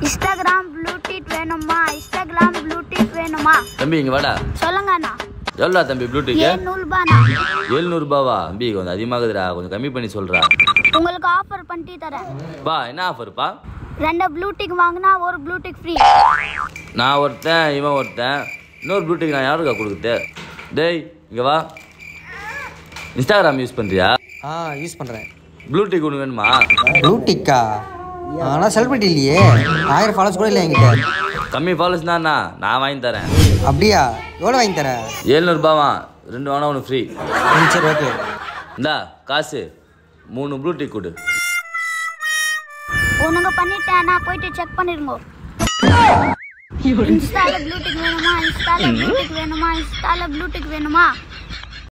Instagram Bluetooth வேணுமா Instagram Bluetooth வேணுமா தம்பி இங்கே வாடா சொல்லுங்க அண்ணா எவ்வளோ தம்பி ப்ளூடூத் ஏழ்நூறுபாண்ணா ஏழ்நூறுபாவா தம்பி கொஞ்சம் அதிகமாகுதுடா கொஞ்சம் கம்மி பண்ணி சொல்கிறா உங்களுக்கு ஆஃபர் பண்ணிட்டு தரேன் பா என்ன ஆஃபர்ப்பா ரெண்டு ப்ளூடிக் வாங்கினா ஒரு ப்ளூடிக் ஃப்ரீ நான் ஒருத்தன் இவன் ஒருத்தன் இன்னொரு ப்ளூடூத் நான் யாருக்கா கொடுக்குறது டேய் இங்கே வா இன்ஸ்டாகிராம் யூஸ் பண்ணுறியா ஆ யூஸ் பண்ணுறேன் ப்ளூடூத் ஒன்று வேணுமா ப்ளூடிக்கா ஆனால் செலிபிரிட்டி இல்லையே ஆயிரம் ஃபாலோஸ் கூட இல்லை என்கிட்ட கம்மி ஃபாலோஸ் தான்ண்ணா நான் வாங்கி தரேன் அப்படியா எவ்வளோ வாங்கி தர ஏழ்நூறுபாவா ரெண்டு வாங்கினா ஒன்று ஃப்ரீ ம், சரி ஓகே இந்தா காசு மூணு ப்ளூடூத் கொடு உனங்க பண்ணிட்டேன் நான் போயிட்டு செக் பண்ணிருங்க இன்ஸ்டால ப்ளூடிக் வேணுமா இன்ஸ்டால ப்ளூடிக் வேணுமா இன்ஸ்டால ப்ளூடிக் வேணுமா